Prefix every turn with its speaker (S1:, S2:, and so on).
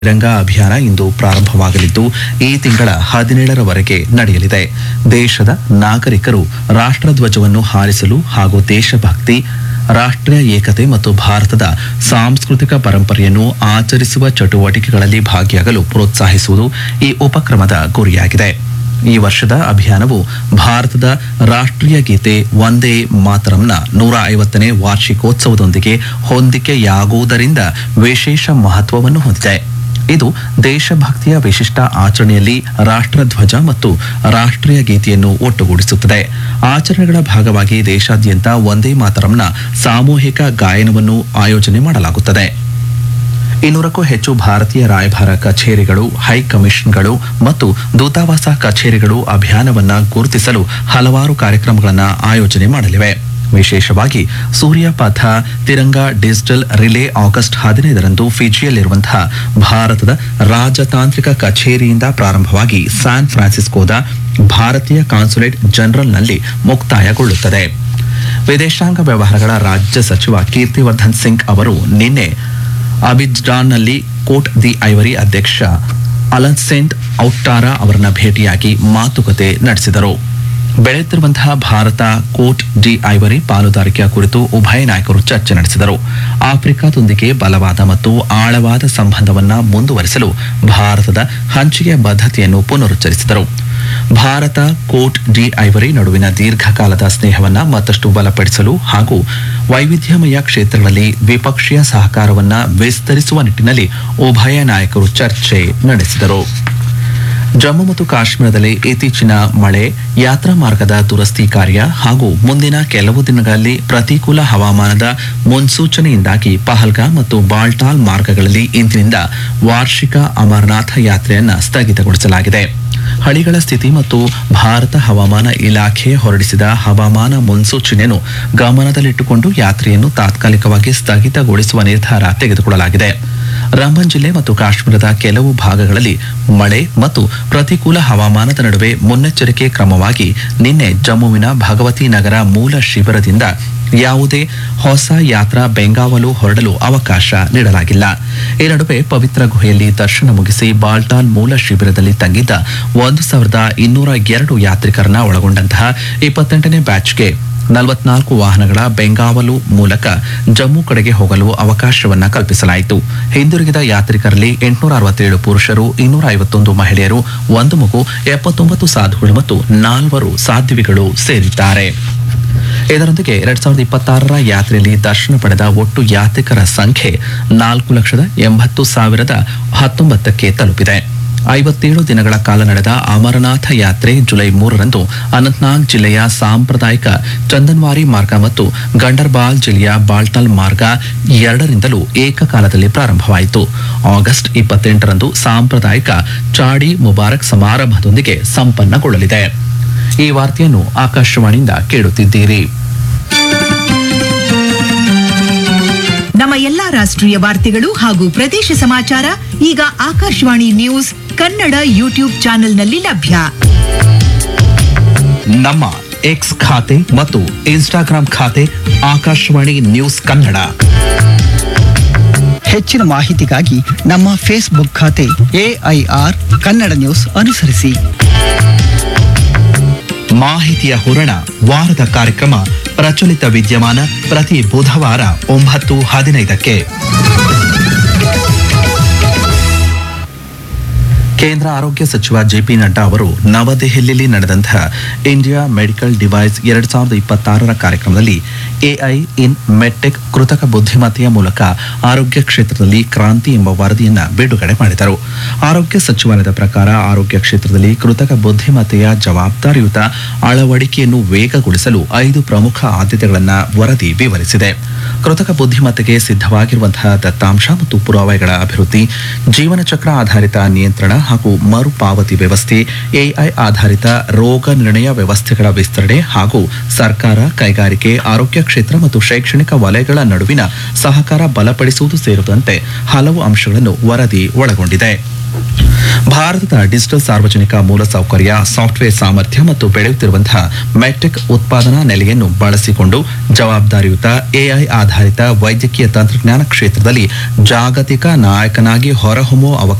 S1: ತಿರಂಗ ಅಭಿಯಾನ ಇಂದು ಪ್ರಾರಂಭವಾಗಲಿದ್ದು ಈ ತಿಂಗಳ ಹದಿನೇಳರವರೆಗೆ ನಡೆಯಲಿದೆ ದೇಶದ ನಾಗರಿಕರು ರಾಷ್ಟ್ರಧ್ವಜವನ್ನು ಹಾರಿಸಲು ಹಾಗೂ ದೇಶಭಕ್ತಿ ರಾಷ್ಟ್ರೀಯ ಏಕತೆ ಮತ್ತು ಭಾರತದ ಸಾಂಸ್ಕೃತಿಕ ಪರಂಪರೆಯನ್ನು ಆಚರಿಸುವ ಚಟುವಟಿಕೆಗಳಲ್ಲಿ ಭಾಗಿಯಾಗಲು ಪ್ರೋತ್ಸಾಹಿಸುವುದು ಈ ಉಪಕ್ರಮದ ಗುರಿಯಾಗಿದೆ ಈ ವರ್ಷದ ಅಭಿಯಾನವು ಭಾರತದ ರಾಷ್ಟ್ರೀಯ ಗೀತೆ ವಂದೇ ಮಾತರಂನ ನೂರ ಐವತ್ತನೇ ವಾರ್ಷಿಕೋತ್ಸವದೊಂದಿಗೆ ಹೊಂದಿಕೆಯಾಗುವುದರಿಂದ ವಿಶೇಷ ಮಹತ್ವವನ್ನು ಹೊಂದಿದೆ ಇದು ದೇಶಭಕ್ತಿಯ ವಿಶಿಷ್ಟ ಆಚರಣೆಯಲ್ಲಿ ರಾಷ್ಟ್ರಧ್ವಜ ಮತ್ತು ರಾಷ್ಟ್ರೀಯ ಗೀತೆಯನ್ನು ಒಟ್ಟುಗೂಡಿಸುತ್ತದೆ ಆಚರಣೆಗಳ ಭಾಗವಾಗಿ ದೇಶಾದ್ಯಂತ ವಂದೇ ಮಾತರಂನ ಸಾಮೂಹಿಕ ಗಾಯನವನ್ನು ಆಯೋಜನೆ ಮಾಡಲಾಗುತ್ತದೆ ಇನ್ನೂರಕ್ಕೂ ಹೆಚ್ಚು ಭಾರತೀಯ ರಾಯಭಾರ ಕಚೇರಿಗಳು ಹೈ ಕಮಿಷನ್ಗಳು ಮತ್ತು ದೂತಾವಾಸ ಕಚೇರಿಗಳು ಅಭಿಯಾನವನ್ನ ಗುರುತಿಸಲು ಹಲವಾರು ಕಾರ್ಯಕ್ರಮಗಳನ್ನು ಆಯೋಜನೆ ಮಾಡಲಿವೆ ವಿಶೇಷವಾಗಿ ಸೂರ್ಯ ಪಥ ತಿರಂಗ ಡಿಜಿಟಲ್ ರಿಲೇ ಆಗಸ್ಟ್ ಹದಿನೈದರಂದು ಫಿಜಿಯಲ್ಲಿರುವಂತಹ ಭಾರತದ ರಾಜತಾಂತ್ರಿಕ ಕಚೇರಿಯಿಂದ ಪ್ರಾರಂಭವಾಗಿ ಸ್ಯಾನ್ ಫ್ರಾನ್ಸಿಸ್ಕೋದ ಭಾರತೀಯ ಕಾನ್ಸುಲೇಟ್ ಜನರಲ್ನಲ್ಲಿ ಮುಕ್ತಾಯಗೊಳ್ಳುತ್ತದೆ ವಿದೇಶಾಂಗ ವ್ಯವಹಾರಗಳ ರಾಜ್ಯ ಸಚಿವ ಕೀರ್ತಿವರ್ಧನ್ ಸಿಂಗ್ ಅವರು ನಿನ್ನೆ ಅಬಿಜ್ಡಾನ್ನಲ್ಲಿ ಕೋಟ್ ದಿ ಐವರಿ ಅಧ್ಯಕ್ಷ ಅಲನ್ಸೆಂಟ್ ಔಟ್ಟಾರಾ ಅವರನ್ನ ಭೇಟಿಯಾಗಿ ಮಾತುಕತೆ ನಡೆಸಿದರು ಬೆಳೆಯುತ್ತಿರುವಂತಹ ಭಾರತ ಕೋಟ್ ಡಿ ಐವರಿ ಪಾಲುದಾರಿಕೆಯ ಕುರಿತು ಉಭಯ ನಾಯಕರು ಚರ್ಚೆ ನಡೆಸಿದರು ಆಫ್ರಿಕಾದೊಂದಿಗೆ ಬಲವಾದ ಮತ್ತು ಆಳವಾದ ಸಂಬಂಧವನ್ನ ಮುಂದುವರಿಸಲು ಭಾರತದ ಹಂಚಿಕೆ ಬದ್ಧತೆಯನ್ನು ಪುನರುಚ್ಚರಿಸಿದರು ಭಾರತ ಕೋಟ್ ಡಿ ಐವರಿ ನಡುವಿನ ದೀರ್ಘಕಾಲದ ಸ್ನೇಹವನ್ನ ಮತ್ತಷ್ಟು ಬಲಪಡಿಸಲು ಹಾಗೂ ವೈವಿಧ್ಯಮಯ ಕ್ಷೇತ್ರಗಳಲ್ಲಿ ದ್ವಿಪಕ್ಷೀಯ ಸಹಕಾರವನ್ನ ವಿಸ್ತರಿಸುವ ನಿಟ್ಟಿನಲ್ಲಿ ಉಭಯ ನಾಯಕರು ಚರ್ಚೆ ನಡೆಸಿದರು ಜಮ್ಮು ಮತ್ತು ಕಾಶ್ಮೀರದಲ್ಲಿ ಇತ್ತೀಚಿನ ಮಳೆ ಯಾತ್ರಾ ಮಾರ್ಗದ ದುರಸ್ತಿ ಕಾರ್ಯ ಹಾಗೂ ಮುಂದಿನ ಕೆಲವು ದಿನಗಳಲ್ಲಿ ಪ್ರತಿಕೂಲ ಹವಾಮಾನದ ಮುನ್ಸೂಚನೆಯಿಂದಾಗಿ ಪಹಲ್ಗಾಮ್ ಮತ್ತು ಬಾಲ್ಟಾಲ್ ಮಾರ್ಗಗಳಲ್ಲಿ ಇಂದಿನಿಂದ ವಾರ್ಷಿಕ ಅಮರನಾಥ ಯಾತ್ರೆಯನ್ನ ಸ್ಥಗಿತಗೊಳಿಸಲಾಗಿದೆ ಹಳಿಗಳ ಸ್ಥಿತಿ ಮತ್ತು ಭಾರತ ಹವಾಮಾನ ಇಲಾಖೆ ಹೊರಡಿಸಿದ ಹವಾಮಾನ ಮುನ್ಸೂಚನೆಯನ್ನು ಗಮನದಲ್ಲಿಟ್ಟುಕೊಂಡು ಯಾತ್ರೆಯನ್ನು ತಾತ್ಕಾಲಿಕವಾಗಿ ಸ್ಥಗಿತಗೊಳಿಸುವ ನಿರ್ಧಾರ ತೆಗೆದುಕೊಳ್ಳಲಾಗಿದೆ ರಾಂಬನ್ ಜಿಲ್ಲೆ ಮತ್ತು ಕಾಶ್ಮೀರದ ಕೆಲವು ಭಾಗಗಳಲ್ಲಿ ಮಳೆ ಮತ್ತು ಪ್ರತಿಕೂಲ ಹವಾಮಾನದ ನಡುವೆ ಮುನ್ನೆಚ್ಚರಿಕೆ ಕ್ರಮವಾಗಿ ನಿನ್ನೆ ಜಮ್ಮುವಿನ ಭಗವತಿ ನಗರ ಮೂಲ ಶಿಬಿರದಿಂದ ಯಾವುದೇ ಹೊಸ ಯಾತ್ರಾ ಬೆಂಗಾವಲು ಹೊರಡಲು ಅವಕಾಶ ನೀಡಲಾಗಿಲ್ಲ ಈ ನಡುವೆ ಪವಿತ್ರ ಗುಹೆಯಲ್ಲಿ ದರ್ಶನ ಮುಗಿಸಿ ಬಾಲ್ಟಾಲ್ ಮೂಲ ಶಿಬಿರದಲ್ಲಿ ತಂಗಿದ್ದ ಒಂದು ಸಾವಿರದ ಇನ್ನೂರ ಎರಡು ಯಾತ್ರಿಕರನ್ನ ಒಳಗೊಂಡಂತಹ ಇಪ್ಪತ್ತೆಂಟನೇ ಬ್ಯಾಚ್ಗೆ ನಲವತ್ನಾಲ್ಕು ವಾಹನಗಳ ಬೆಂಗಾವಲು ಮೂಲಕ ಜಮ್ಮು ಕಡೆಗೆ ಹೋಗಲು ಅವಕಾಶವನ್ನ ಕಲ್ಪಿಸಲಾಯಿತು ಹಿಂದಿರುಗಿದ ಯಾತ್ರಿಕರಲ್ಲಿ ಎಂಟುನೂರ ಅರವತ್ತೇಳು ಪುರುಷರು ಇನ್ನೂರ ಐವತ್ತೊಂದು ಮಹಿಳೆಯರು ಒಂದು ಮಗು ಎಪ್ಪತ್ತೊಂಬತ್ತು ಸಾಧುಗಳು ಮತ್ತು ನಾಲ್ವರು ಸಾಧ್ವಿಗಳು ಸೇರಿದ್ದಾರೆ ಇದರೊಂದಿಗೆ ಎರಡ್ ಸಾವಿರದ ಇಪ್ಪತ್ತಾರರ ಯಾತ್ರೆಯಲ್ಲಿ ದರ್ಶನ ಪಡೆದ ಒಟ್ಟು ಯಾತ್ರಿಕರ ಸಂಖ್ಯೆ ನಾಲ್ಕು ಲಕ್ಷದ ಎಂಬತ್ತು ಸಾವಿರದ ಹತ್ತೊಂಬತ್ತಕ್ಕೆ ತಲುಪಿದೆ ಐವತ್ತೇಳು ದಿನಗಳ ಕಾಲ ನಡೆದ ಅಮರನಾಥ ಯಾತ್ರೆ ಜುಲೈ ಮೂರರಂದು ಅನಂತನಾಗ್ ಜಿಲ್ಲೆಯ ಸಾಂಪ್ರದಾಯಿಕ ಚಂದನ್ವಾರಿ ಮಾರ್ಗ ಮತ್ತು ಗಂಡರ್ಬಾಲ್ ಜಿಲ್ಲೆಯ ಬಾಲ್ಟಾಲ್ ಮಾರ್ಗ ಎರಡರಿಂದಲೂ ಏಕಕಾಲದಲ್ಲಿ ಪ್ರಾರಂಭವಾಯಿತು ಆಗಸ್ಟ್ ಇಪ್ಪತ್ತೆಂಟರಂದು ಸಾಂಪ್ರದಾಯಿಕ ಚಾಡಿ ಮುಬಾರಕ್ ಸಮಾರಂಭದೊಂದಿಗೆ ಸಂಪನ್ನಗೊಳ್ಳಲಿದೆ ಈ ವಾರ್ತೆಯನ್ನು ಆಕಾಶವಾಣಿಯಿಂದ ಕೇಳುತ್ತಿದ್ದೀರಿ
S2: ನಮ್ಮ ಎಲ್ಲಾ ರಾಷ್ಟ್ರೀಯ ವಾರ್ತೆಗಳು ಹಾಗೂ ಪ್ರದೇಶ ಸಮಾಚಾರ ಈಗ ಆಕಾಶವಾಣಿ ನ್ಯೂಸ್ ಕನ್ನಡ ಯೂಟ್ಯೂಬ್ ಚಾನೆಲ್ನಲ್ಲಿ ಲಭ್ಯ
S1: ನಮ್ಮ ಎಕ್ಸ್ ಖಾತೆ ಮತ್ತು ಇನ್ಸ್ಟಾಗ್ರಾಂ ಖಾತೆ ಆಕಾಶವಾಣಿ ನ್ಯೂಸ್ ಕನ್ನಡ
S3: ಹೆಚ್ಚಿನ ಮಾಹಿತಿಗಾಗಿ ನಮ್ಮ ಫೇಸ್ಬುಕ್ ಖಾತೆ ಎಐಆರ್ ಕನ್ನಡ ನ್ಯೂಸ್ ಅನುಸರಿಸಿ
S1: ಮಾಹಿತಿಯ ಹೂರಣ ವಾರದ ಕಾರ್ಯಕ್ರಮ ಪ್ರಚಲಿತ ವಿದ್ಯಮಾನ ಪ್ರತಿ ಬುಧವಾರ ಒಂಬತ್ತು ಹದಿನೈದಕ್ಕೆ ಕೇಂದ್ರ ಆರೋಗ್ಯ ಸಚಿವ ಜೆಪಿ ನಡ್ಡಾ ಅವರು ನವದೆಹಲಿಯಲ್ಲಿ ನಡೆದಂತಹ ಇಂಡಿಯಾ ಮೆಡಿಕಲ್ ಡಿವೈಸ್ ಎರಡ್ ಸಾವಿರದ ಇಪ್ಪತ್ತಾರರ ಕಾರ್ಯಕ್ರಮದಲ್ಲಿ ಎಐ ಇನ್ ಮೆಡ್ಟೆಕ್ ಕೃತಕ ಬುದ್ಧಿಮತ್ತೆಯ ಮೂಲಕ ಆರೋಗ್ಯ ಕ್ಷೇತ್ರದಲ್ಲಿ ಕ್ರಾಂತಿ ಎಂಬ ವರದಿಯನ್ನ ಬಿಡುಗಡೆ ಮಾಡಿದರು ಆರೋಗ್ಯ ಸಚಿವಾಲಯದ ಪ್ರಕಾರ ಆರೋಗ್ಯ ಕ್ಷೇತ್ರದಲ್ಲಿ ಕೃತಕ ಬುದ್ಧಿಮತ್ತೆಯ ಜವಾಬ್ದಾರಿಯುತ ಅಳವಡಿಕೆಯನ್ನು ವೇಗಗೊಳಿಸಲು ಐದು ಪ್ರಮುಖ ಆದ್ಯತೆಗಳನ್ನು ವರದಿ ವಿವರಿಸಿದೆ ಕೃತಕ ಬುದ್ಧಿಮತ್ತೆಗೆ ಸಿದ್ಧವಾಗಿರುವಂತಹ ದತ್ತಾಂಶ ಮತ್ತು ಪುರಾವೆಗಳ ಅಭಿವೃದ್ಧಿ ಜೀವನ ಚಕ್ರ ಆಧಾರಿತ ನಿಯಂತ್ರಣ ಹಾಗೂ ಮರುಪಾವತಿ ವ್ಯವಸ್ಥೆ ಎಐ ಆಧಾರಿತ ರೋಗ ನಿರ್ಣಯ ವ್ಯವಸ್ಥೆಗಳ ವಿಸ್ತರಣೆ ಹಾಗೂ ಸರ್ಕಾರ ಕೈಗಾರಿಕೆ ಆರೋಗ್ಯ ಕ್ಷೇತ್ರ ಮತ್ತು ಶೈಕ್ಷಣಿಕ ವಲಯಗಳ ನಡುವಿನ ಸಹಕಾರ ಬಲಪಡಿಸುವುದು ಸೇರಿದಂತೆ ಹಲವು ಅಂಶಗಳನ್ನು ವರದಿ ಒಳಗೊಂಡಿದೆ ಭಾರತದ ಡಿಜಿಟಲ್ ಸಾರ್ವಜನಿಕ ಮೂಲಸೌಕರ್ಯ ಸಾಫ್ಟ್ವೇರ್ ಸಾಮರ್ಥ್ಯ ಮತ್ತು ಬೆಳೆಯುತ್ತಿರುವಂತಹ ಮೆಟ್ರಿಕ್ ಉತ್ಪಾದನಾ ನೆಲೆಯನ್ನು ಬಳಸಿಕೊಂಡು ಜವಾಬ್ದಾರಿಯುತ ಎಐ ಆಧಾರಿತ ವೈದ್ಯಕೀಯ ತಂತ್ರಜ್ಞಾನ ಕ್ಷೇತ್ರದಲ್ಲಿ ಜಾಗತಿಕ ನಾಯಕನಾಗಿ ಹೊರಹೊಮ್ಮುವ ಅವಕಾಶ